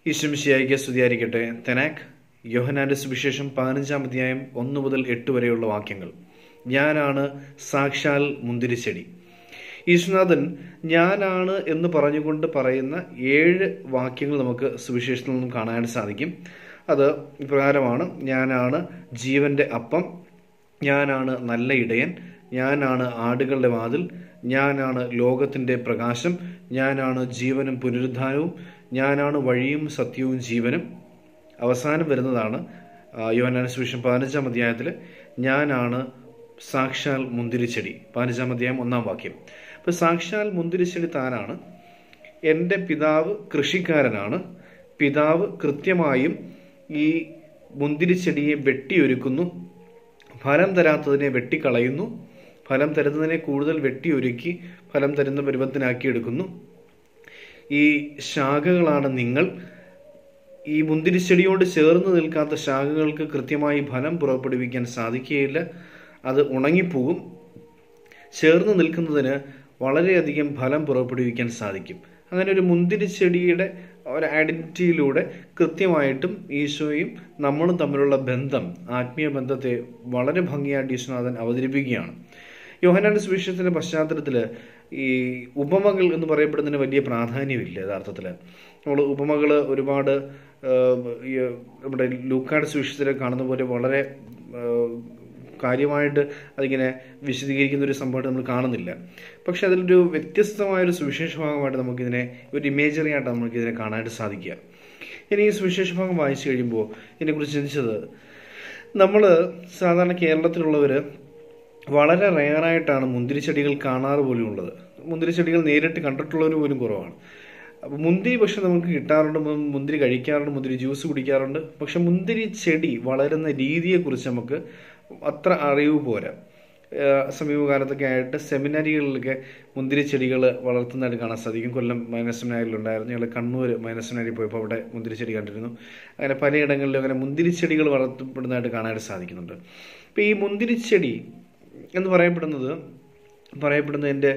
ഈശ്വംശിയായിക്ക് സ്തുതിയായിരിക്കട്ടെ തെനാക് യോഹനാന്റെ സുവിശേഷം പതിനഞ്ചാം അധ്യായം ഒന്ന് മുതൽ എട്ട് വരെയുള്ള വാക്യങ്ങൾ ഞാനാണ് സാക്ഷാൽ മുന്തിരിച്ചെടി ഈശ്വനാഥൻ ഞാനാണ് എന്ന് പറഞ്ഞുകൊണ്ട് പറയുന്ന ഏഴ് വാക്യങ്ങൾ നമുക്ക് സുവിശേഷത്തിൽ നിന്നും കാണാൻ സാധിക്കും അത് ഇപ്രകാരമാണ് ഞാനാണ് ജീവന്റെ അപ്പം ഞാനാണ് നല്ല ഇടയൻ ഞാനാണ് ആടുകളുടെ വാതിൽ ഞാനാണ് ലോകത്തിൻ്റെ പ്രകാശം ഞാനാണ് ജീവനും പുനരുദ്ധാനവും ഞാനാണ് വഴിയും സത്യവും ജീവനും അവസാനം വരുന്നതാണ് യോഹനാന സുവിശേഷം പതിനഞ്ചാം അധ്യായത്തിൽ ഞാനാണ് സാക്ഷാൽ മുന്തിരിച്ചെടി പതിനഞ്ചാം അധ്യായം ഒന്നാം വാക്യം അപ്പോൾ സാക്ഷാൽ മുന്തിരിച്ചെടി താനാണ് എൻ്റെ പിതാവ് കൃഷിക്കാരനാണ് പിതാവ് കൃത്യമായും ഈ മുന്തിരിച്ചെടിയെ വെട്ടിയൊരുക്കുന്നു ഫലം തരാത്തതിനെ വെട്ടിക്കളയുന്നു ഫലം തരുന്നതിനെ കൂടുതൽ വെട്ടിയൊരുക്കി ഫലം തരുന്ന പരുവത്തിനാക്കി എടുക്കുന്നു ഈ ശാഖകളാണ് നിങ്ങൾ ഈ മുന്തിരിച്ചെടിയോട് ചേർന്ന് നിൽക്കാത്ത ശാഖകൾക്ക് കൃത്യമായി ഫലം പുറപ്പെടുവിക്കാൻ സാധിക്കുകയില്ല അത് ഉണങ്ങിപ്പോകും ചേർന്ന് നിൽക്കുന്നതിന് വളരെയധികം ഫലം പുറപ്പെടുവിക്കാൻ സാധിക്കും അങ്ങനെ ഒരു മുന്തിരിച്ചെടിയുടെ ഒരു ഐഡന്റിറ്റിയിലൂടെ കൃത്യമായിട്ടും ഈശോയും നമ്മളും തമ്മിലുള്ള ബന്ധം ആത്മീയ ബന്ധത്തെ വളരെ ഭംഗിയായിട്ട് ഈശ്വനാഥൻ അവതരിപ്പിക്കുകയാണ് യോഹനാന്റെ സുവിശേഷത്തിന്റെ പശ്ചാത്തലത്തിൽ ഈ ഉപമകൾ എന്ന് പറയപ്പെടുന്നതിന് വലിയ പ്രാധാന്യമില്ല യഥാർത്ഥത്തിൽ നമ്മൾ ഉപമകൾ ഒരുപാട് നമ്മുടെ ലൂക്കാട് സുവിശേഷത്തിൽ കാണുന്ന പോലെ വളരെ കാര്യമായിട്ട് അതിങ്ങനെ വിശദീകരിക്കുന്ന ഒരു സംഭവമായിട്ട് നമ്മൾ കാണുന്നില്ല പക്ഷെ അതിലൊരു വ്യത്യസ്തമായൊരു സുവിശേഷ ഭാഗമായിട്ട് നമുക്കിതിനെ ഒരു ഇമേജറി ആയിട്ട് നമുക്കിതിനെ കാണാനായിട്ട് സാധിക്കുക ഇനി ഈ സുവിശേഷ ഭാഗം വായിച്ചു കഴിയുമ്പോൾ ഇതിനെക്കുറിച്ച് ചിന്തിച്ചത് നമ്മൾ സാധാരണ കേരളത്തിലുള്ളവർ വളരെ റെയറായിട്ടാണ് മുന്തിരിച്ചെടികൾ കാണാറ് പോലും ഉള്ളത് മുന്തിരിച്ചെടികൾ നേരിട്ട് കണ്ടിട്ടുള്ളവർ പോലും കുറവാണ് അപ്പോൾ മുന്തിരി പക്ഷെ നമുക്ക് കിട്ടാറുണ്ട് മുന്തിരി കഴിക്കാറുണ്ട് മുന്തിരി ജ്യൂസ് കുടിക്കാറുണ്ട് പക്ഷെ മുന്തിരി ചെടി വളരുന്ന രീതിയെക്കുറിച്ച് നമുക്ക് അത്ര അറിവ് പോരാ സമീപകാലത്തൊക്കെ ആയിട്ട് സെമിനാരികളിലൊക്കെ മുന്തിരി ചെടികൾ വളർത്തുന്നതായിട്ട് കാണാൻ സാധിക്കും കൊല്ലം മൈനസ് സെമിനാരിലുണ്ടായിരുന്നു ഞങ്ങൾ കണ്ണൂർ മൈനസ് സെമിനാരി പോയപ്പോൾ അവിടെ മുന്തിരി ചെടി കണ്ടിരുന്നു അങ്ങനെ പലയിടങ്ങളിലും അങ്ങനെ മുന്തിരി ചെടികൾ വളർത്തപ്പെടുന്നതായിട്ട് കാണാനായിട്ട് സാധിക്കുന്നുണ്ട് അപ്പോൾ ഈ മുന്തിരി ചെടി എന്ന് പറയപ്പെടുന്നത് പറയപ്പെടുന്നതിൻ്റെ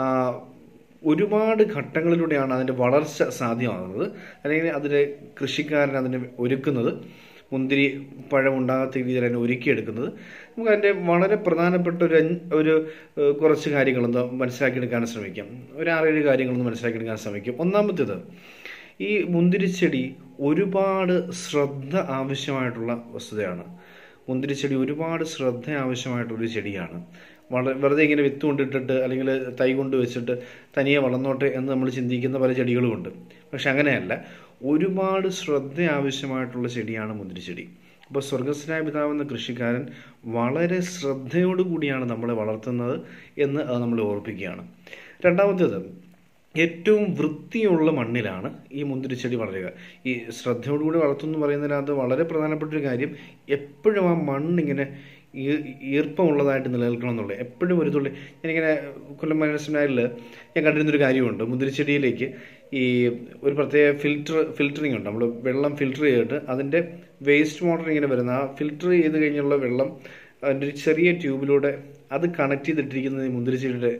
ഒരുപാട് ഘട്ടങ്ങളിലൂടെയാണ് അതിൻ്റെ വളർച്ച സാധ്യമാകുന്നത് അല്ലെങ്കിൽ അതിൻ്റെ കൃഷിക്കാരൻ അതിനെ ഒരുക്കുന്നത് മുന്തിരി പഴം ഉണ്ടാകാത്ത രീതിയിൽ അതിനെ ഒരുക്കിയെടുക്കുന്നത് നമുക്ക് അതിൻ്റെ വളരെ പ്രധാനപ്പെട്ട ഒരു ഒരു കുറച്ച് കാര്യങ്ങളൊന്ന് മനസ്സിലാക്കിയെടുക്കാൻ ശ്രമിക്കാം ഒരു ആറേഴ് കാര്യങ്ങളൊന്ന് മനസ്സിലാക്കിയെടുക്കാൻ ശ്രമിക്കും ഒന്നാമത്തേത് ഈ മുന്തിരിച്ചെടി ഒരുപാട് ശ്രദ്ധ ആവശ്യമായിട്ടുള്ള വസ്തുതയാണ് മുന്തിരിച്ചെടി ഒരുപാട് ശ്രദ്ധ ആവശ്യമായിട്ടുള്ളൊരു ചെടിയാണ് വളരെ വെറുതെ ഇങ്ങനെ വിത്ത് കൊണ്ടിട്ടിട്ട് അല്ലെങ്കിൽ തൈ കൊണ്ട് വെച്ചിട്ട് തനിയെ വളർന്നോട്ടെ എന്ന് നമ്മൾ ചിന്തിക്കുന്ന പല ചെടികളുമുണ്ട് പക്ഷെ അങ്ങനെയല്ല ഒരുപാട് ശ്രദ്ധ ആവശ്യമായിട്ടുള്ള ചെടിയാണ് മുന്തിരിച്ചെടി അപ്പോൾ സ്വർഗസ്വനായ പിതാവെന്ന കൃഷിക്കാരൻ വളരെ ശ്രദ്ധയോടു കൂടിയാണ് നമ്മളെ വളർത്തുന്നത് എന്ന് അത് നമ്മൾ ഓർപ്പിക്കുകയാണ് രണ്ടാമത്തേത് ഏറ്റവും വൃത്തിയുള്ള മണ്ണിലാണ് ഈ മുന്തിരിച്ചെടി വളരുക ഈ ശ്രദ്ധയോടുകൂടി വളർത്തുന്നു പറയുന്നതിനകത്ത് വളരെ പ്രധാനപ്പെട്ട ഒരു കാര്യം എപ്പോഴും ആ മണ്ണിങ്ങനെ ഈർപ്പമുള്ളതായിട്ട് നിലനിൽക്കണം എന്നുള്ളത് എപ്പോഴും ഒരു തുള്ളി ഞാനിങ്ങനെ കൊല്ലം മനസ്സിനായിൽ ഞാൻ കണ്ടിരുന്നൊരു കാര്യമുണ്ട് മുന്തിരിച്ചെടിയിലേക്ക് ഈ ഒരു പ്രത്യേക ഫിൽറ്റർ ഫിൽറ്ററിങ് ഉണ്ട് നമ്മൾ വെള്ളം ഫിൽറ്റർ ചെയ്തിട്ട് അതിൻ്റെ വേസ്റ്റ് വാട്ടർ ഇങ്ങനെ വരുന്ന ആ ഫിൽറ്റർ ചെയ്ത് കഴിഞ്ഞുള്ള വെള്ളം അതിൻ്റെ ഒരു ചെറിയ ട്യൂബിലൂടെ അത് കണക്ട് ചെയ്തിട്ടിരിക്കുന്നത് ഈ മുന്തിരിച്ചെടിയുടെ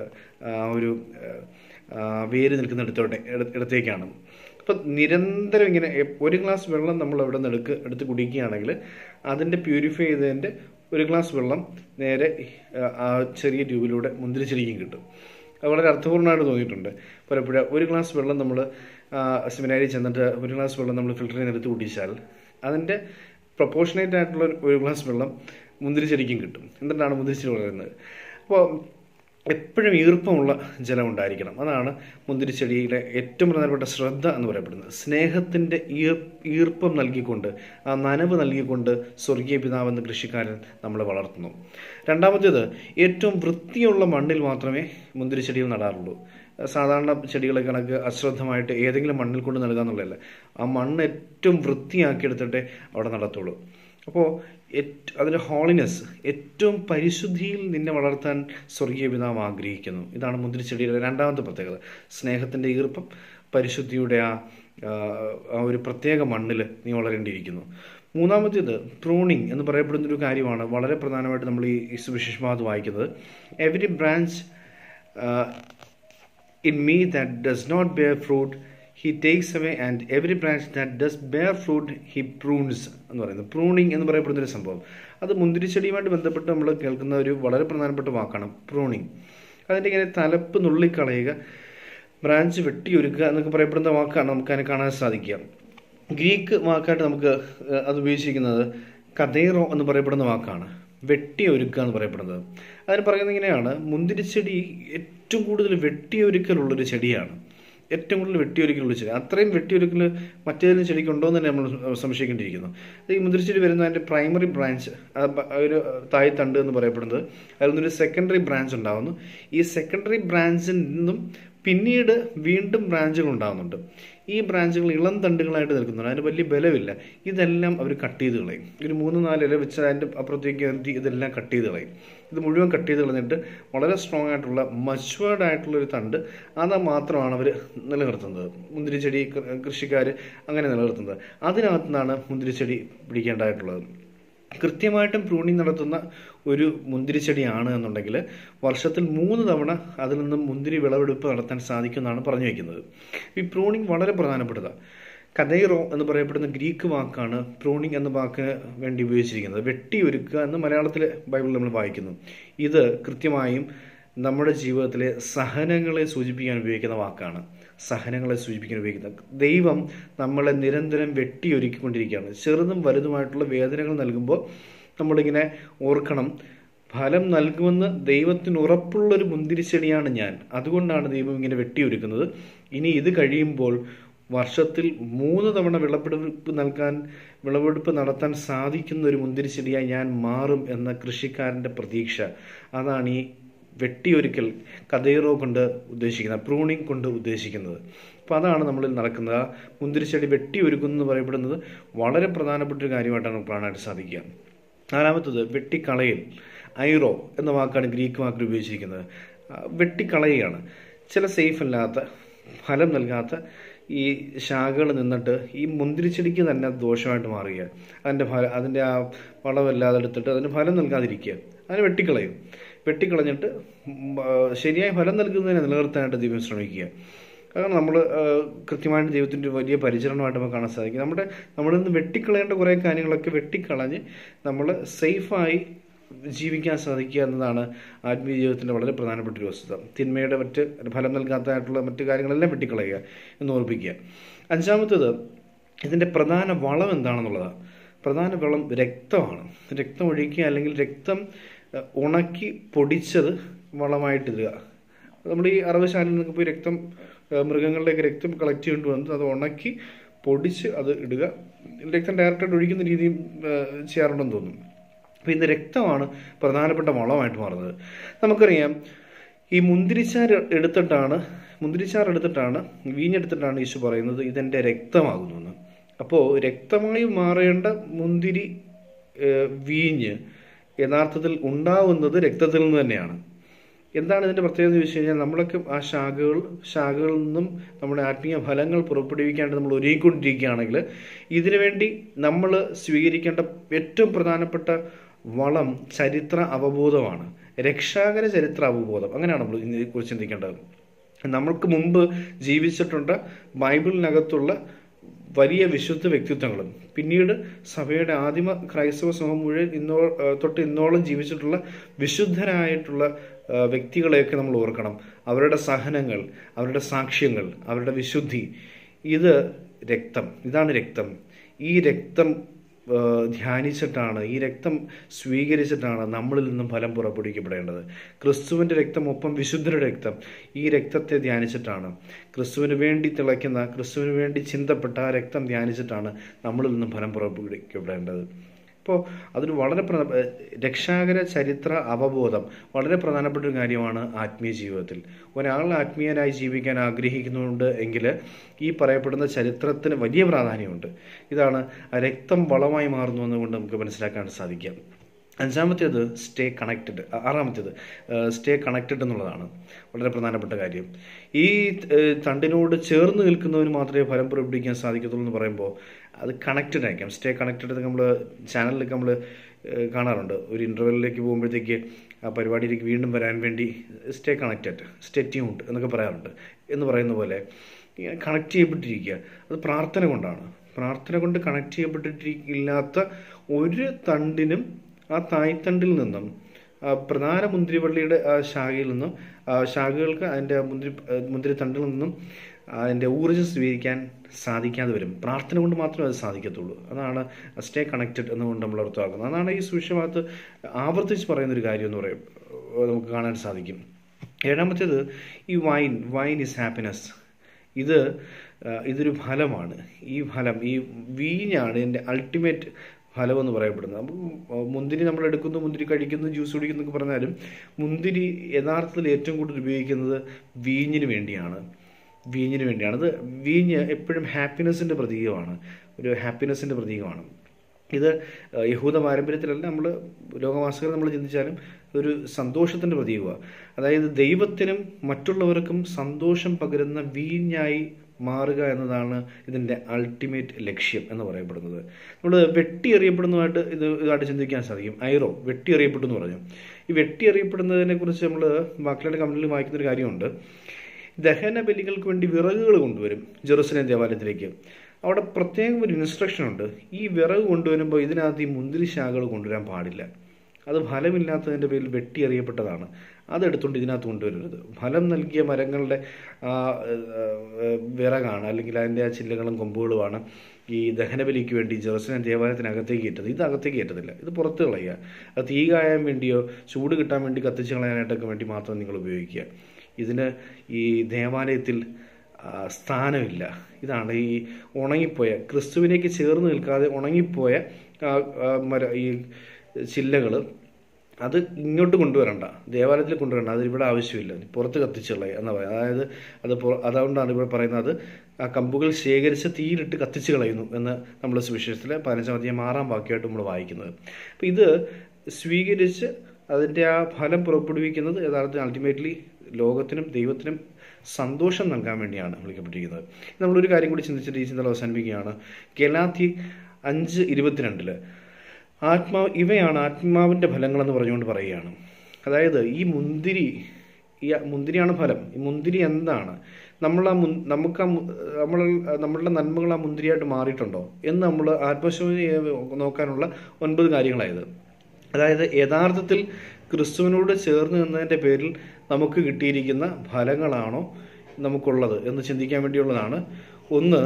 ഒരു വേര് നിൽക്കുന്ന ഇടത്തോട്ടെ ഇടത്തേക്കാണ് അപ്പം നിരന്തരം ഇങ്ങനെ ഒരു ഗ്ലാസ് വെള്ളം നമ്മൾ അവിടെ നിന്ന് എടുക്ക് എടുത്ത് കുടിക്കുകയാണെങ്കിൽ അതിൻ്റെ പ്യൂരിഫൈ ചെയ്തതിൻ്റെ ഒരു ഗ്ലാസ് വെള്ളം നേരെ ആ ചെറിയ ട്യൂബിലൂടെ മുന്തിരിച്ചെടിക്കും കിട്ടും അത് വളരെ അർത്ഥപൂർണ്ണമായിട്ട് തോന്നിയിട്ടുണ്ട് പലപ്പോഴും ഒരു ഗ്ലാസ് വെള്ളം നമ്മൾ സെമിനാരിൽ ചെന്നിട്ട് ഒരു ഗ്ലാസ് വെള്ളം നമ്മൾ ഫിൽറ്ററിൽ നിന്ന് എടുത്ത് കുടിച്ചാൽ അതിൻ്റെ പ്രൊപ്പോർഷനേറ്റ് ആയിട്ടുള്ള ഒരു ഗ്ലാസ് വെള്ളം മുന്തിരിച്ചെടിക്കും കിട്ടും എന്നിട്ടാണ് മുന്തിരിച്ചെടി വളരുന്നത് അപ്പോൾ എപ്പോഴും ഈർപ്പമുള്ള ജലം ഉണ്ടായിരിക്കണം അതാണ് മുന്തിരിച്ചെടിയുടെ ഏറ്റവും പ്രധാനപ്പെട്ട ശ്രദ്ധ എന്ന് പറയപ്പെടുന്നത് സ്നേഹത്തിൻ്റെ ഈർ ഈർപ്പം നൽകിക്കൊണ്ട് ആ നനവ് നൽകിക്കൊണ്ട് സ്വർഗീയ പിതാവെന്ന കൃഷിക്കാരൻ നമ്മളെ വളർത്തുന്നു രണ്ടാമത്തേത് ഏറ്റവും വൃത്തിയുള്ള മണ്ണിൽ മാത്രമേ മുന്തിരിച്ചെടികൾ നടാറുള്ളൂ സാധാരണ ചെടികളെ കണക്ക് അശ്രദ്ധമായിട്ട് ഏതെങ്കിലും മണ്ണിൽ കൊണ്ട് നൽകുക എന്നുള്ളതല്ല ആ മണ്ണ് ഏറ്റവും വൃത്തിയാക്കിയെടുത്തിട്ടേ അവിടെ നടത്തുള്ളൂ അപ്പോൾ അതിൻ്റെ ഹോളിനെസ് ഏറ്റവും പരിശുദ്ധിയിൽ നിന്നെ വളർത്താൻ സ്വർഗീയ പിതാവ് ആഗ്രഹിക്കുന്നു ഇതാണ് മുന്തിരിച്ചെടിയുടെ രണ്ടാമത്തെ പ്രത്യേകത സ്നേഹത്തിൻ്റെ ഈർപ്പം പരിശുദ്ധിയുടെ ആ ആ ഒരു പ്രത്യേക മണ്ണിൽ നീ വളരേണ്ടിയിരിക്കുന്നു മൂന്നാമത്തേത് പ്രൂണിങ് എന്ന് പറയപ്പെടുന്ന ഒരു കാര്യമാണ് വളരെ പ്രധാനമായിട്ട് നമ്മൾ ഈ സുവിശേഷമാത് വായിക്കുന്നത് every branch in me that does not bear fruit he takes away and every branch that does bear fruit he prunes എന്ന് പറയുന്നത് പ്രൂണിങ് എന്ന് പറയപ്പെടുന്ന ഒരു സംഭവം അത് മുന്തിരിച്ചെടിയുമായിട്ട് ബന്ധപ്പെട്ട് നമ്മൾ കേൾക്കുന്ന ഒരു വളരെ പ്രധാനപ്പെട്ട വാക്കാണ് പ്രൂണിങ് അതിൻ്റെ ഇങ്ങനെ തലപ്പ് നുള്ളിക്കളയുക ബ്രാഞ്ച് വെട്ടിയൊരുക്കുക എന്നൊക്കെ പറയപ്പെടുന്ന വാക്കാണ് നമുക്ക് അതിനെ കാണാൻ സാധിക്കുക ഗ്രീക്ക് വാക്കായിട്ട് നമുക്ക് ഏഹ്, അത് ഉപയോഗിച്ചിരിക്കുന്നത് കഥേറോ എന്ന് പറയപ്പെടുന്ന വാക്കാണ് വെട്ടിയൊരുക്കുക എന്ന് പറയപ്പെടുന്നത് അതിന് പറയുന്നത് ഇങ്ങനെയാണ് മുന്തിരിച്ചെടി ഏറ്റവും കൂടുതൽ വെട്ടിയൊരുക്കലുള്ളൊരു ചെടിയാണ് ഏറ്റവും കൂടുതൽ വെട്ടിയൊരുക്കലുള്ള ചെടി അത്രയും വെട്ടിയൊരുക്കൽ മറ്റേതെങ്കിലും ചെടിക്ക് ഉണ്ടോ എന്ന് തന്നെ നമ്മൾ സംശയിക്കേണ്ടിയിരിക്കുന്നു അത് ഈ മുന്തിരിച്ചെടി വരുന്ന അതിൻ്റെ പ്രൈമറി ബ്രാഞ്ച് ഒരു തായ് തണ്ട് എന്ന് പറയപ്പെടുന്നത് അതിൽ നിന്നൊരു സെക്കൻഡറി ബ്രാഞ്ച് ഉണ്ടാകുന്നു ഈ സെക്കൻഡറി ബ്രാഞ്ചിൽ നിന്നും പിന്നീട് വീണ്ടും ബ്രാഞ്ചുകൾ ഉണ്ടാകുന്നുണ്ട് ഈ ബ്രാഞ്ചുകൾ ഇളം തണ്ടുകളായിട്ട് നിൽക്കുന്നുണ്ട് അതിന് വലിയ ബലമില്ല ഇതെല്ലാം അവർ കട്ട് ചെയ്ത് കളയും ഒരു മൂന്ന് നാല് ഇല വെച്ച് അതിൻ്റെ അപ്പുറത്തേക്ക് നിർത്തി ഇതെല്ലാം കട്ട് ചെയ്ത് കളയും ഇത് മുഴുവൻ കട്ട് ചെയ്ത് കളഞ്ഞിട്ട് വളരെ സ്ട്രോങ് ആയിട്ടുള്ള മച്ചുവേർഡ് ആയിട്ടുള്ള ഒരു തണ്ട് അത് മാത്രമാണ് അവർ നിലനിർത്തുന്നത് മുന്തിരിച്ചെടി കൃഷിക്കാർ അങ്ങനെ നിലനിർത്തുന്നത് അതിനകത്തു നിന്നാണ് മുന്തിരിച്ചെടി പിടിക്കേണ്ടതായിട്ടുള്ളത് കൃത്യമായിട്ടും പ്രൂണിങ് നടത്തുന്ന ഒരു മുന്തിരിച്ചെടിയാണ് എന്നുണ്ടെങ്കിൽ വർഷത്തിൽ മൂന്ന് തവണ അതിൽ നിന്നും മുന്തിരി വിളവെടുപ്പ് നടത്താൻ സാധിക്കുമെന്നാണ് പറഞ്ഞു വയ്ക്കുന്നത് ഈ പ്രൂണിങ് വളരെ പ്രധാനപ്പെട്ടതാണ് കഥൈറോ എന്ന് പറയപ്പെടുന്ന ഗ്രീക്ക് വാക്കാണ് പ്രൂണിങ് എന്ന വാക്കിന് വേണ്ടി ഉപയോഗിച്ചിരിക്കുന്നത് വെട്ടിയൊരുക്കുക എന്ന് മലയാളത്തിൽ ബൈബിളിൽ നമ്മൾ വായിക്കുന്നു ഇത് കൃത്യമായും നമ്മുടെ ജീവിതത്തിലെ സഹനങ്ങളെ സൂചിപ്പിക്കാൻ ഉപയോഗിക്കുന്ന വാക്കാണ് സഹനങ്ങളെ സൂചിപ്പിക്കാൻ ഉപയോഗിക്കുന്നത് ദൈവം നമ്മളെ നിരന്തരം വെട്ടിയൊരുക്കിക്കൊണ്ടിരിക്കുകയാണ് ചെറുതും വലുതുമായിട്ടുള്ള വേദനകൾ നൽകുമ്പോൾ നമ്മളിങ്ങനെ ഓർക്കണം ഫലം നൽകുമെന്ന് ദൈവത്തിന് ഉറപ്പുള്ളൊരു മുന്തിരിച്ചെടിയാണ് ഞാൻ അതുകൊണ്ടാണ് ദൈവം ഇങ്ങനെ വെട്ടിയൊരുക്കുന്നത് ഇനി ഇത് കഴിയുമ്പോൾ വർഷത്തിൽ മൂന്ന് തവണ വിളവെടുപ്പ് നൽകാൻ വിളവെടുപ്പ് നടത്താൻ സാധിക്കുന്ന ഒരു മുന്തിരിച്ചെടിയായി ഞാൻ മാറും എന്ന കൃഷിക്കാരൻ്റെ പ്രതീക്ഷ അതാണ് ഈ വെട്ടിയൊരുക്കൽ കഥേറോ കൊണ്ട് ഉദ്ദേശിക്കുന്നത് പ്രൂണിങ് കൊണ്ട് ഉദ്ദേശിക്കുന്നത് അപ്പോൾ അതാണ് നമ്മളിൽ നടക്കുന്നത് ആ മുന്തിരിച്ചെടി വെട്ടിയൊരുക്കുന്നു എന്ന് പറയപ്പെടുന്നത് വളരെ പ്രധാനപ്പെട്ട ഒരു കാര്യമായിട്ടാണ് നമുക്ക് കാണാനായിട്ട് സാധിക്കുക നാലാമത്തത് വെട്ടിക്കളയൽ ഐറോ എന്ന വാക്കാണ് ഗ്രീക്ക് വാക്കിൽ ഉപയോഗിച്ചിരിക്കുന്നത് ആ, വെട്ടിക്കളയുകയാണ് ചില സേഫ് അല്ലാത്ത ഫലം നൽകാത്ത ഈ ശാഖകൾ നിന്നിട്ട് ഈ മുന്തിരിച്ചെടിക്ക് തന്നെ അത് ദോഷമായിട്ട് മാറുക അതിൻ്റെ ഫല അതിൻ്റെ ആ വളമല്ലാതെ എടുത്തിട്ട് അതിന് ഫലം നൽകാതിരിക്കുക അതിനെ വെട്ടിക്കളയും വെട്ടിക്കളഞ്ഞിട്ട് ഉം, ആ, ശരിയായ ഫലം നൽകുന്നതിനെ നിലനിർത്താനായിട്ട് ദൈവം ശ്രമിക്കുക കാരണം നമ്മൾ കൃത്യമായിട്ട് ദൈവത്തിൻ്റെ വലിയ പരിചരണമായിട്ട് നമുക്ക് കാണാൻ സാധിക്കും നമ്മുടെ നമ്മളിൽ നിന്ന് വെട്ടിക്കളയേണ്ട കുറേ കാര്യങ്ങളൊക്കെ വെട്ടിക്കളഞ്ഞ് നമ്മൾ സേഫായി ജീവിക്കാൻ സാധിക്കുക എന്നതാണ് ആത്മീയ ജീവിതത്തിൻ്റെ വളരെ പ്രധാനപ്പെട്ട ഒരു വസ്തുത തിന്മയുടെ മറ്റ് ഫലം നൽകാത്തതായിട്ടുള്ള മറ്റു കാര്യങ്ങളെല്ലാം വെട്ടിക്കളയുക എന്ന് ഓർപ്പിക്കുക അഞ്ചാമത്തേത് ഇതിൻ്റെ പ്രധാന വളം എന്താണെന്നുള്ളതാണ് പ്രധാന വളം രക്തമാണ് രക്തം ഒഴിക്കുക അല്ലെങ്കിൽ രക്തം ഏഹ്, ഉണക്കി പൊടിച്ചത് വളമായിട്ടിടുക നമ്മൾ ഈ അറവശാലയിൽ നിന്നൊക്കെ പോയി രക്തം ഏഹ്, മൃഗങ്ങളുടെയൊക്കെ രക്തം കളക്ട് ചെയ്തുകൊണ്ട് വന്ന് അത് ഉണക്കി പൊടിച്ച് അത് ഇടുക രക്തം ഡയറക്റ്റായിട്ട് ഒഴിക്കുന്ന രീതിയും ഏഹ്, ചെയ്യാറുണ്ടെന്ന് തോന്നുന്നു അപ്പോൾ ഇന്ന് രക്തമാണ് പ്രധാനപ്പെട്ട വളമായിട്ട് മാറുന്നത് നമുക്കറിയാം ഈ മുന്തിരിച്ചാർ എടുത്തിട്ടാണ് മുന്തിരിച്ചാർ എടുത്തിട്ടാണ് വീഞ്ഞെടുത്തിട്ടാണ് യേശു പറയുന്നത് ഇതെൻ്റെ രക്തമാകുന്നു എന്ന് അപ്പോൾ രക്തമായി മാറേണ്ട മുന്തിരി ഏഹ്, വീഞ്ഞ് യഥാർത്ഥത്തിൽ ഉണ്ടാവുന്നത് രക്തത്തിൽ നിന്ന് തന്നെയാണ് എന്താണ് ഇതിന്റെ പ്രത്യേകത എന്ന് ചോദിച്ചു കഴിഞ്ഞാൽ നമ്മളൊക്കെ ആ ശാഖകൾ ശാഖകളിൽ നിന്നും നമ്മുടെ ആത്മീയ ഫലങ്ങൾ പുറപ്പെടുവിക്കാണ്ട് നമ്മൾ ഒരുങ്ങിക്കൊണ്ടിരിക്കുകയാണെങ്കിൽ ഇതിനു വേണ്ടി നമ്മൾ സ്വീകരിക്കേണ്ട ഏറ്റവും പ്രധാനപ്പെട്ട വളം ചരിത്ര അവബോധമാണ് രക്ഷാകര ചരിത്ര അവബോധം അങ്ങനെയാണ് നമ്മൾ ഇതിനെക്കുറിച്ച് ചിന്തിക്കേണ്ടത് നമ്മൾക്ക് മുമ്പ് ജീവിച്ചിട്ടുണ്ട് ബൈബിളിനകത്തുള്ള വലിയ വിശുദ്ധ വ്യക്തിത്വങ്ങളും പിന്നീട് സഭയുടെ ആദിമ ക്രൈസ്തവ സമൂഹം മുഴുവൻ ഇന്നോ ഏഹ് തൊട്ട് ഇന്നോളം ജീവിച്ചിട്ടുള്ള വിശുദ്ധരായിട്ടുള്ള ഏഹ് വ്യക്തികളെയൊക്കെ നമ്മൾ ഓർക്കണം അവരുടെ സഹനങ്ങൾ അവരുടെ സാക്ഷ്യങ്ങൾ അവരുടെ വിശുദ്ധി ഇത് രക്തം ഇതാണ് രക്തം ഈ രക്തം ഏഹ് ധ്യാനിച്ചിട്ടാണ് ഈ രക്തം സ്വീകരിച്ചിട്ടാണ് നമ്മളിൽ നിന്നും ഫലം പുറപ്പെടുവിക്കപ്പെടേണ്ടത് ക്രിസ്തുവിൻ്റെ രക്തം ഒപ്പം വിശുദ്ധരുടെ രക്തം ഈ രക്തത്തെ ധ്യാനിച്ചിട്ടാണ് ക്രിസ്തുവിന് വേണ്ടി തിളയ്ക്കുന്ന ക്രിസ്തുവിന് വേണ്ടി ചിന്തപ്പെട്ട ആ രക്തം ധ്യാനിച്ചിട്ടാണ് നമ്മളിൽ നിന്നും ഫലം പുറപ്പെടുവിക്കപ്പെടേണ്ടത് അപ്പോൾ അതൊരു വളരെ പ്ര- ഏഹ് രക്ഷാകര ചരിത്ര അവബോധം വളരെ പ്രധാനപ്പെട്ട ഒരു കാര്യമാണ് ആത്മീയ ജീവിതത്തിൽ ഒരാൾ ആത്മീയനായി ജീവിക്കാൻ ആഗ്രഹിക്കുന്നുണ്ട് എങ്കിൽ ഈ പറയപ്പെടുന്ന ചരിത്രത്തിന് വലിയ പ്രാധാന്യമുണ്ട് ഇതാണ് ആ രക്തം വളമായി മാറുന്നു എന്നുകൊണ്ട് നമുക്ക് മനസ്സിലാക്കാൻ സാധിക്കാം അഞ്ചാമത്തേത് സ്റ്റേ കണക്റ്റഡ് ആറാമത്തേത് സ്റ്റേ കണക്റ്റഡ് എന്നുള്ളതാണ് വളരെ പ്രധാനപ്പെട്ട കാര്യം ഈ ഏഹ്, തണ്ടിനോട് ചേർന്ന് നിൽക്കുന്നവന് മാത്രമേ ഫലം പുറപ്പെടുവിക്കാൻ സാധിക്കത്തുള്ളൂ എന്ന് പറയുമ്പോൾ അത് കണക്റ്റഡ് ആയിരിക്കാം സ്റ്റേ കണക്റ്റഡ് നമ്മൾ ചാനലിലൊക്കെ നമ്മൾ കാണാറുണ്ട് ഒരു ഇൻ്റർവെല്ലിലേക്ക് പോകുമ്പോഴത്തേക്ക് ആ പരിപാടിയിലേക്ക് വീണ്ടും വരാൻ വേണ്ടി സ്റ്റേ കണക്റ്റഡ് സ്റ്റേ ട്യൂൺഡ് എന്നൊക്കെ പറയാറുണ്ട് എന്ന് പറയുന്ന പോലെ ഇങ്ങനെ കണക്ട് ചെയ്യപ്പെട്ടിരിക്കുക അത് പ്രാർത്ഥന കൊണ്ടാണ് പ്രാർത്ഥന കൊണ്ട് കണക്ട് ചെയ്യപ്പെട്ടിട്ടില്ലാത്ത ഒരു തണ്ടിനും ആ തായ്തണ്ടിൽ നിന്നും ആ പ്രധാന മുന്തിരിവള്ളിയുടെ ആ ശാഖയിൽ നിന്നും ആ ശാഖകൾക്ക് അതിൻ്റെ മുന്തിരി മുന്തിരി തണ്ടിൽ നിന്നും അതിൻ്റെ ഊർജ്ജം സ്വീകരിക്കാൻ സാധിക്കാതെ വരും പ്രാർത്ഥന കൊണ്ട് മാത്രമേ അത് സാധിക്കത്തുള്ളൂ അതാണ് സ്റ്റേ കണക്റ്റഡ് എന്നുകൊണ്ട് നമ്മൾ അർത്ഥമാക്കുന്നത് അതാണ് ഈ സുവിശേഷഭാഗത്ത് ആവർത്തിച്ച് പറയുന്ന ഒരു കാര്യം എന്ന് പറയും നമുക്ക് കാണാൻ സാധിക്കും ഏഴാമത്തേത് ഈ വൈൻ വൈൻ ഇസ് ഹാപ്പിനെസ് ഇത് ആ, ഇതൊരു ഫലമാണ് ഈ ഫലം ഈ വീഞ്ഞാണ് ഇതിൻ്റെ അൾട്ടിമേറ്റ് ഫലം എന്ന് പറയപ്പെടുന്നത് അപ്പം മുന്തിരി നമ്മൾ എടുക്കുന്നു മുന്തിരി കഴിക്കുന്നു ജ്യൂസ് കുടിക്കുന്നു എന്നൊക്കെ പറഞ്ഞാലും മുന്തിരി യഥാർത്ഥത്തിൽ ഏറ്റവും കൂടുതൽ ഉപയോഗിക്കുന്നത് വീഞ്ഞിന് വേണ്ടിയാണ് വീഞ്ഞിന് വേണ്ടിയാണ് അത് വീഞ്ഞ് എപ്പോഴും ഹാപ്പിനെസ്സിൻ്റെ പ്രതീകമാണ് ഒരു ഹാപ്പിനെസ്സിൻ്റെ പ്രതീകമാണ് ഇത് ഏഹ്, യഹൂദ പാരമ്പര്യത്തിലല്ല നമ്മൾ ലോകവാസികൾ നമ്മൾ ചിന്തിച്ചാലും ഒരു സന്തോഷത്തിൻ്റെ പ്രതീകമാണ് അതായത് ദൈവത്തിനും മറ്റുള്ളവർക്കും സന്തോഷം പകരുന്ന വീഞ്ഞായി മാറുക എന്നതാണ് ഇതിൻ്റെ അൾട്ടിമേറ്റ് ലക്ഷ്യം എന്ന് പറയപ്പെടുന്നത് നമ്മൾ വെട്ടി എറിയപ്പെടുന്നതായിട്ട് ഇത് ഇതായിട്ട് ചിന്തിക്കാൻ സാധിക്കും ഐറോ വെട്ടി എറിയപ്പെട്ടു എന്ന് പറഞ്ഞു ഈ വെട്ടി എറിയപ്പെടുന്നതിനെ കുറിച്ച് നമ്മൾ ബാക്കിയുടെ കമ്പനിയിൽ വായിക്കുന്ന ഒരു കാര്യമുണ്ട് ദഹന ബലികൾക്ക് വേണ്ടി വിറകുകൾ കൊണ്ടുവരും ജെറുസലേം ദേവാലയത്തിലേക്ക് അവിടെ പ്രത്യേകം ഒരു ഇൻസ്ട്രക്ഷൻ ഉണ്ട് ഈ വിറക് കൊണ്ടുവരുമ്പോൾ ഇതിനകത്ത് ഈ മുന്തിരി ശാഖകൾ കൊണ്ടുവരാൻ പാടില്ല അത് ഫലമില്ലാത്തതിൻ്റെ പേരിൽ വെട്ടിയെറിയപ്പെട്ടതാണ് അതെടുത്തുകൊണ്ട് ഇതിനകത്ത് കൊണ്ടുവരരുത് ഫലം നൽകിയ മരങ്ങളുടെ ആ, ഏഹ്, വിറകാണ് അല്ലെങ്കിൽ അതിൻ്റെ ആ ചില്ലകളും കൊമ്പുകളുമാണ് ഈ ദഹനബലിക്ക് വേണ്ടി ജെറുസലേം ദേവാലയത്തിനകത്തേക്ക് കയറ്റത് ഇത് അകത്തേക്ക് കയറ്റത്തില്ല ഇത് പുറത്ത് കളയുക അത് തീ കായാൻ വേണ്ടിയോ ചൂട് കിട്ടാൻ വേണ്ടി കത്തിച്ച് കളയാനായിട്ടൊക്കെ വേണ്ടി മാത്രം നിങ്ങൾ ഉപയോഗിക്കുക ഇതിന് ഈ ദേവാലയത്തിൽ ആ, സ്ഥാനമില്ല ഇതാണ് ഈ ഉണങ്ങിപ്പോയ ക്രിസ്തുവിനേക്ക് ചേർന്ന് നിൽക്കാതെ ഉണങ്ങിപ്പോയ ആ, ആ, മര ഈ ചില്ലകൾ അത് ഇങ്ങോട്ട് കൊണ്ടുവരണ്ട ദേവാലയത്തിൽ കൊണ്ടുവരണ്ട അത് ഇവിടെ ആവശ്യമില്ല പുറത്ത് കത്തിച്ചുള്ള എന്ന് പറയാം അതായത് അത് പുറ- അതുകൊണ്ടാണ് ഇവിടെ പറയുന്നത് ആ കമ്പുകൾ ശേഖരിച്ച് തീയിലിട്ട് കത്തിച്ച് കളയുന്നു എന്ന് നമ്മൾ സുവിശേഷത്തിലെ പതിനഞ്ചാം അധ്യായം ആറാം വാക്യമായിട്ട് നമ്മൾ വായിക്കുന്നത് അപ്പം ഇത് സ്വീകരിച്ച് അതിൻ്റെ ആ ഫലം പുറപ്പെടുവിക്കുന്നത് യഥാർത്ഥത്തിൽ അൾട്ടിമേറ്റ്ലി ലോകത്തിനും ദൈവത്തിനും സന്തോഷം നൽകാൻ വേണ്ടിയാണ് വിളിക്കപ്പെട്ടിരിക്കുന്നത് നമ്മളൊരു കാര്യം കൂടി ചിന്തിച്ചിട്ട് ഈ ചിന്തകൾ അവസാനിപ്പിക്കുകയാണ് ഗലാത്തി അഞ്ച് ഇരുപത്തിരണ്ടില് ആത്മാവ് ഇവയാണ് ആത്മാവിൻ്റെ ഫലങ്ങളെന്ന് പറഞ്ഞുകൊണ്ട് പറയുകയാണ് അതായത് ഈ മുന്തിരി ഈ മുന്തിരിയാണ് ഫലം ഈ മുന്തിരി എന്താണ് നമ്മൾ ആ മുൻ നമുക്ക് ആ മു- നമ്മൾ നമ്മളുടെ നന്മകൾ ആ മുന്തിരിയായിട്ട് മാറിയിട്ടുണ്ടോ എന്ന് നമ്മൾ ആത്മശോധന നോക്കാനുള്ള ഒൻപത് കാര്യങ്ങളായത് അതായത് യഥാർത്ഥത്തിൽ ക്രിസ്തുവിനോട് ചേർന്ന് നിന്നതിൻ്റെ പേരിൽ നമുക്ക് കിട്ടിയിരിക്കുന്ന ഫലങ്ങളാണോ നമുക്കുള്ളത് എന്ന് ചിന്തിക്കാൻ വേണ്ടിയുള്ളതാണ് ഒന്ന്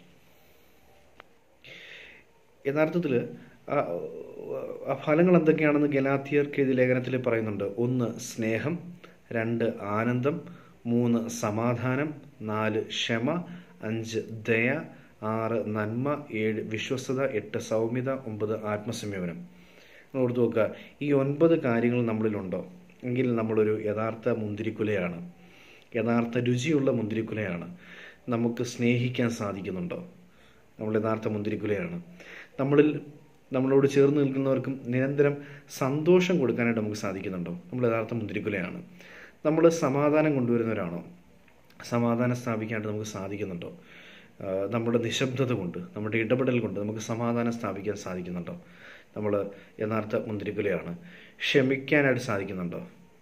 യഥാർത്ഥത്തിൽ ആ- ആ ഫലങ്ങൾ എന്തൊക്കെയാണെന്ന് ഗലാത്തിയർക്ക് എഴുതിയ ലേഖനത്തിൽ പറയുന്നുണ്ട് ഒന്ന് സ്നേഹം രണ്ട് ആനന്ദം മൂന്ന് സമാധാനം നാല് ക്ഷമ അഞ്ച് ദയ ആറ് നന്മ ഏഴ് വിശ്വസ്തത എട്ട് സൗമ്യത ഒമ്പത് ആത്മസംയമനം നമ്മൾ ഓർത്ത് നോക്കുക ഈ ഒൻപത് കാര്യങ്ങൾ നമ്മളിലുണ്ടോ എങ്കിൽ നമ്മളൊരു യഥാർത്ഥ മുന്തിരിക്കുലയാണ് യഥാർത്ഥ രുചിയുള്ള മുന്തിരിക്കുലയാണ് നമുക്ക് സ്നേഹിക്കാൻ സാധിക്കുന്നുണ്ടോ നമ്മൾ യഥാർത്ഥ മുന്തിരിക്കുലയാണ് നമ്മളിൽ നമ്മളോട് ചേർന്ന് നിൽക്കുന്നവർക്കും നിരന്തരം സന്തോഷം കൊടുക്കാനായിട്ട് നമുക്ക് സാധിക്കുന്നുണ്ടോ നമ്മൾ യഥാർത്ഥ മുന്തിരിക്കുലയാണ് നമ്മൾ സമാധാനം കൊണ്ടുവരുന്നവരാണോ സമാധാനം സ്ഥാപിക്കാനായിട്ട് നമുക്ക് സാധിക്കുന്നുണ്ടോ ആ, നമ്മുടെ നിശബ്ദത കൊണ്ട് നമ്മുടെ ഇടപെടൽ കൊണ്ട് നമുക്ക് സമാധാനം സ്ഥാപിക്കാൻ സാധിക്കുന്നുണ്ടോ നമ്മൾ യഥാർത്ഥ മുന്തിരിക്കുലയാണ് ക്ഷമിക്കാനായിട്ട് സാധിക്കുന്നുണ്ടോ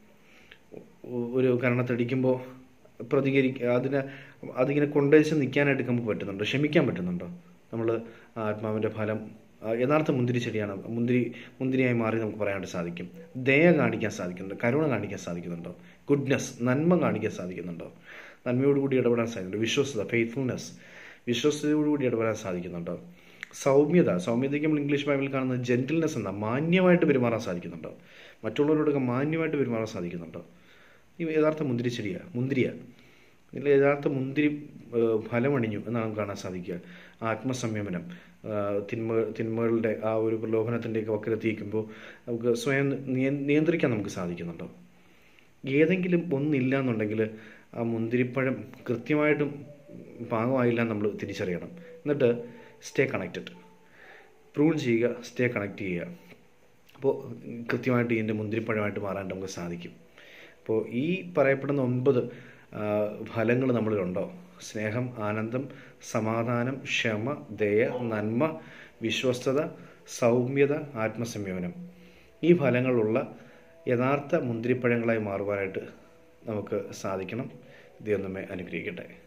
ഒ- ഒരു കരണത്തടിക്കുമ്പോൾ പ്രതികരിക്കുക അതിനെ അതിങ്ങനെ കൊണ്ടുവച്ച് നിൽക്കാനായിട്ട് നമുക്ക് പറ്റുന്നുണ്ടോ ക്ഷമിക്കാൻ പറ്റുന്നുണ്ടോ നമ്മൾ ആത്മാവിൻ്റെ ഫലം ആ, യഥാർത്ഥ മുന്തിരി ചെടിയാണ് മുന്തിരി മുന്തിരിയായി മാറി നമുക്ക് പറയാനായിട്ട് സാധിക്കും ദയ കാണിക്കാൻ സാധിക്കുന്നുണ്ടോ കരുണ കാണിക്കാൻ സാധിക്കുന്നുണ്ടോ ഗുഡ്നെസ് നന്മ കാണിക്കാൻ സാധിക്കുന്നുണ്ടോ നന്മയോടുകൂടി ഇടപെടാൻ സാധിക്കുന്നുണ്ടോ വിശ്വസ്തത ഫെയ്ത്ത്ഫുൾനെസ് വിശ്വസ്തയോടുകൂടി ഇടപെടാൻ സാധിക്കുന്നുണ്ടോ സൗമ്യത സൗമ്യതയ്ക്ക് നമ്മൾ ഇംഗ്ലീഷ് ബൈബിളിൽ കാണുന്നത് ജെന്റിൽനെസ് എന്ന മാന്യമായിട്ട് പെരുമാറാൻ സാധിക്കുന്നുണ്ടോ മറ്റുള്ളവരോടൊക്കെ മാന്യമായിട്ട് പെരുമാറാൻ സാധിക്കുന്നുണ്ടോ ഈ യഥാർത്ഥ മുന്തിരി ചെടിയാണ് മുന്തിരിയാണ് ഇതിൽ യഥാർത്ഥ മുന്തിരി ഏഹ്, ഫലമണിഞ്ഞു എന്നാണ് നമുക്ക് കാണാൻ സാധിക്കുക ആത്മസംയമനം ആഹ്, തിന്മ തിന്മകളുടെ ആ ഒരു പ്രലോഭനത്തിൻ്റെയൊക്കെ വക്കലെത്തിയിരിക്കുമ്പോൾ നമുക്ക് സ്വയം നിയ- നിയന്ത്രിക്കാൻ നമുക്ക് സാധിക്കുന്നുണ്ടോ ഏതെങ്കിലും ഒന്നില്ല എന്നുണ്ടെങ്കിൽ ആ മുന്തിരിപ്പഴം കൃത്യമായിട്ടും പാകമായില്ല നമ്മൾ തിരിച്ചറിയണം എന്നിട്ട് സ്റ്റേ കണക്റ്റഡ് പ്രൂൺ ചെയ്യുക സ്റ്റേ കണക്ട് ചെയ്യുക അപ്പോൾ കൃത്യമായിട്ട് ഇതിൻ്റെ മുന്തിരിപ്പഴമായിട്ട് മാറാൻ നമുക്ക് സാധിക്കും അപ്പോൾ ഈ പറയപ്പെടുന്ന ഒൻപത് ഫലങ്ങൾ നമ്മളിലുണ്ടോ സ്നേഹം ആനന്ദം സമാധാനം ക്ഷമ ദയ നന്മ വിശ്വസ്തത സൗമ്യത ആത്മസംയമനം ഈ ഫലങ്ങളുള്ള യഥാർത്ഥ മുന്തിരിപ്പഴങ്ങളായി മാറുവാനായിട്ട് നമുക്ക് സാധിക്കണം ദൈവം നമ്മെ അനുഗ്രഹിക്കട്ടെ